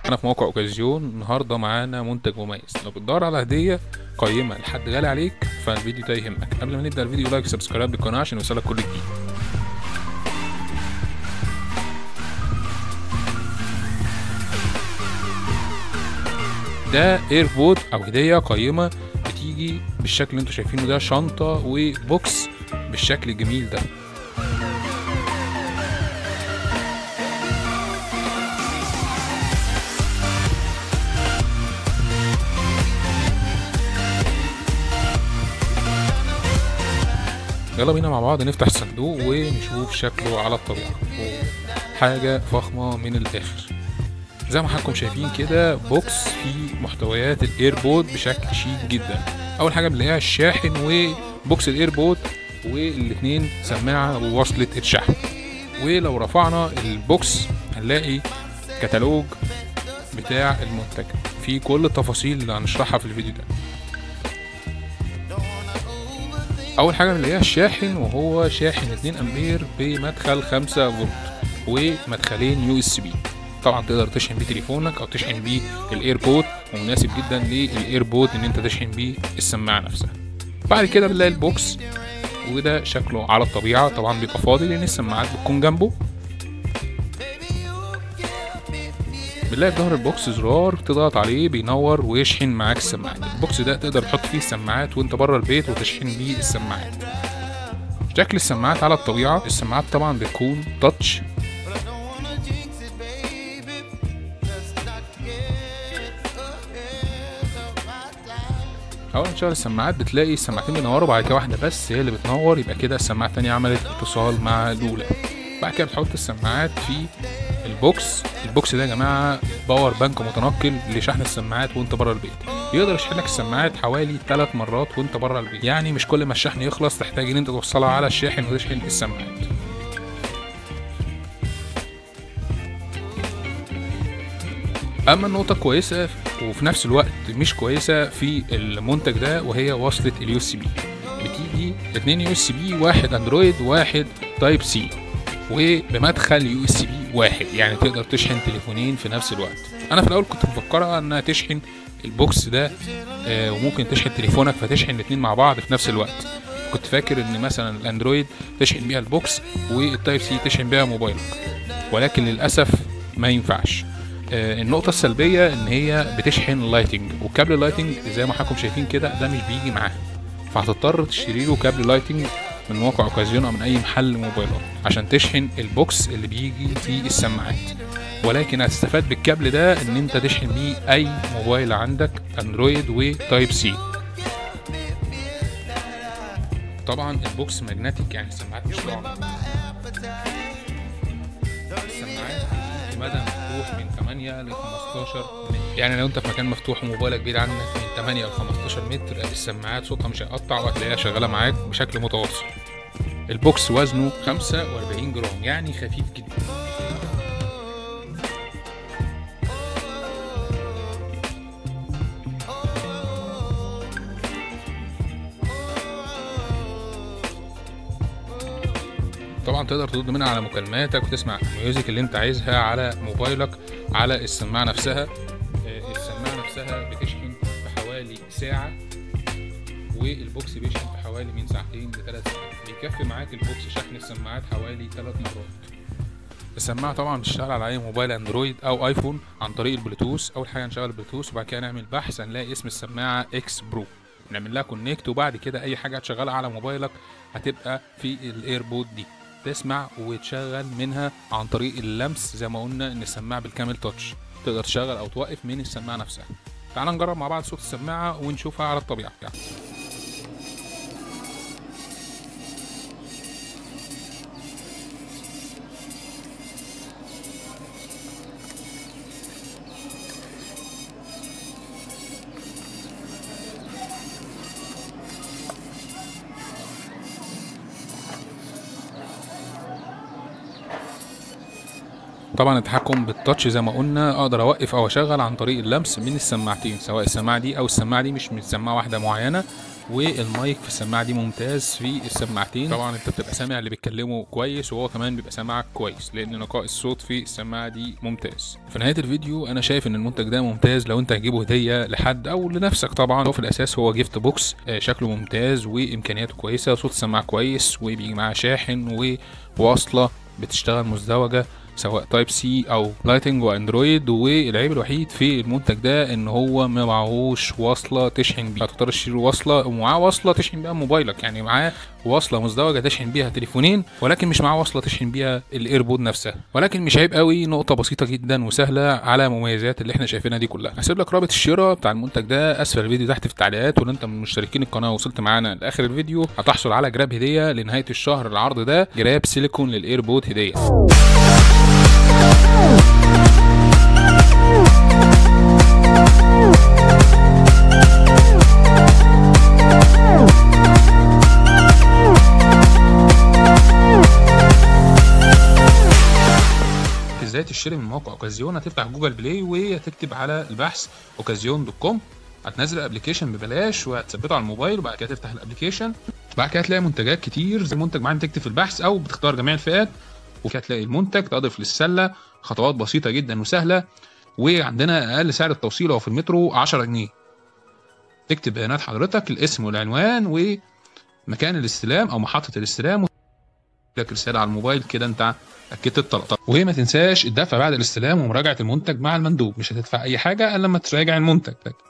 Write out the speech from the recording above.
احنا في موقع اوكازيون النهارده معانا منتج مميز لو بتدور على هديه قيمه لحد غالي عليك فالفيديو ده يهمك قبل ما نبدا الفيديو لايك وسبسكرايب للقناه عشان يوصلك كل جديد ده ايربود او هديه قيمه بتيجي بالشكل اللي انتوا شايفينه ده شنطه وبوكس بالشكل الجميل ده يلا بينا مع بعض نفتح الصندوق ونشوف شكله على الطبيعة حاجة فخمة من الآخر زي ما حضراتكم شايفين كده بوكس فيه محتويات الايربود بشكل شيك جدا اول حاجه بنلاقيها الشاحن وبوكس الايربود والاتنين سماعه ووصله الشحن ولو رفعنا البوكس هنلاقي كتالوج بتاع المنتج في كل التفاصيل اللي هنشرحها في الفيديو ده اول حاجه بنلاقيها الشاحن وهو شاحن 2 امبير بمدخل 5 فولت ومدخلين يو اس بي طبعا تقدر تشحن بيه تليفونك او تشحن بيه الايربود ومناسب جدا للايربود ان انت تشحن بيه السماعه نفسها بعد كده بنلاقي البوكس وده شكله على الطبيعه طبعا بيبقى فاضي لان السماعات بتكون جنبه بنلاقي في ظهر البوكس زرار تضغط عليه بينور ويشحن معاك السماعات البوكس ده تقدر تحط فيه السماعات وانت بره البيت وتشحن بيه السماعات شكل السماعات على الطبيعه السماعات طبعا بتكون تاتش اول ما تشغل السماعات بتلاقي السماعتين بينوروا بعد كده واحده بس هي اللي بتنور يبقى كده السماعه التانية عملت اتصال مع الاولى بعد كده بتحط السماعات في البوكس البوكس ده يا جماعه باور بانك متنقل لشحن السماعات وانت بره البيت يقدر يشحن لك السماعات حوالي 3 مرات وانت بره البيت يعني مش كل ما الشحن يخلص تحتاج ان انت توصلها على الشاحن وتشحن السماعات اما النقطه كويسه وفي نفس الوقت مش كويسه في المنتج ده وهي وصله اليو اس بي بتيجي اتنين يو اس بي واحد اندرويد واحد تايب سي وبمدخل يو اس بي واحد يعني تقدر تشحن تليفونين في نفس الوقت انا في الاول كنت مفكرها انها تشحن البوكس ده آه وممكن تشحن تليفونك فتشحن الاتنين مع بعض في نفس الوقت كنت فاكر ان مثلا الاندرويد تشحن بيها البوكس والتايب سي تشحن بيها موبايلك ولكن للاسف ما ينفعش آه النقطة السلبية إن هي بتشحن لايتنج والكابل اللايتنج زي ما حضراتكم شايفين كده ده مش بيجي معاه فهتضطر تشتري له كابل لايتنج من موقع اوكازيون او من اي محل موبايلات عشان تشحن البوكس اللي بيجي فيه السماعات ولكن هتستفاد بالكابل ده ان انت تشحن بيه اي موبايل عندك اندرويد وتايب سي طبعا البوكس ماجنتيك يعني السماعات مش طبعا السماعات مدى مفتوح من 8 ل 15 متر يعني لو انت في مكان مفتوح وموبايلك بعيد عنك من 8 ل 15 متر السماعات صوتها مش هيقطع وهتلاقيها شغاله معاك بشكل متواصل البوكس وزنه 45 جرام يعني خفيف جدا طبعا تقدر ترد منها على مكالماتك وتسمع الميوزك اللي انت عايزها على موبايلك على السماعه نفسها السماعه نفسها بتشحن في حوالي ساعه والبوكس بيشحن في حوالي من ساعتين لثلاث ساعات بيكفي معاك البوكس شحن السماعات حوالي ثلاث مرات السماعه طبعا بتشتغل على اي موبايل اندرويد او ايفون عن طريق البلوتوث اول حاجه نشغل البلوتوث وبعد كده نعمل بحث هنلاقي اسم السماعه اكس برو نعمل لها كونكت وبعد كده اي حاجه هتشغلها على موبايلك هتبقى في الايربود دي تسمع وتشغل منها عن طريق اللمس زي ما قلنا ان السماعه بالكامل تاتش تقدر تشغل او توقف من السماعه نفسها تعال نجرب مع بعض صوت السماعه ونشوفها على الطبيعه يعني. طبعا التحكم بالتاتش زي ما قلنا اقدر اوقف او اشغل عن طريق اللمس من السماعتين سواء السماعه دي او السماعه دي مش من سماعه واحده معينه والمايك في السماعه دي ممتاز في السماعتين طبعا انت بتبقى سامع اللي بيتكلموا كويس وهو كمان بيبقى سامعك كويس لان نقاء الصوت في السماعه دي ممتاز في نهايه الفيديو انا شايف ان المنتج ده ممتاز لو انت هتجيبه هديه لحد او لنفسك طبعا هو في الاساس هو جيفت بوكس آه، شكله ممتاز وامكانياته كويسه صوت السماعه كويس وبيجي معاه شاحن وواصله بتشتغل مزدوجه سواء تايب سي او لايتنج واندرويد والعيب الوحيد في المنتج ده ان هو ما معهوش وصله تشحن بيها هتضطر تشتري وصله ومعاه وصله تشحن بيها موبايلك يعني معاه وصله مزدوجه تشحن بيها تليفونين ولكن مش معاه وصله تشحن بيها الايربود نفسها ولكن مش عيب قوي نقطه بسيطه جدا وسهله على مميزات اللي احنا شايفينها دي كلها هسيب لك رابط الشراء بتاع المنتج ده اسفل الفيديو تحت في التعليقات ولو انت من مشتركين القناه وصلت معانا لاخر الفيديو هتحصل على جراب هديه لنهايه الشهر العرض ده جراب سيليكون للايربود هديه ازاي تشتري من موقع اوكازيون هتفتح جوجل بلاي وهتكتب على البحث اوكازيون دوت كوم هتنزل الابلكيشن ببلاش وهتثبته على الموبايل وبعد كده تفتح الابلكيشن بعد كده هتلاقي منتجات كتير زي منتج معين تكتب في البحث او بتختار جميع الفئات وكده هتلاقي المنتج تضيف للسله خطوات بسيطه جدا وسهله وعندنا اقل سعر التوصيل هو في المترو 10 جنيه تكتب بيانات حضرتك الاسم والعنوان ومكان الاستلام او محطه الاستلام لك رساله على الموبايل كده انت اكدت الطلب وما تنساش الدفع بعد الاستلام ومراجعه المنتج مع المندوب مش هتدفع اي حاجه الا لما تراجع المنتج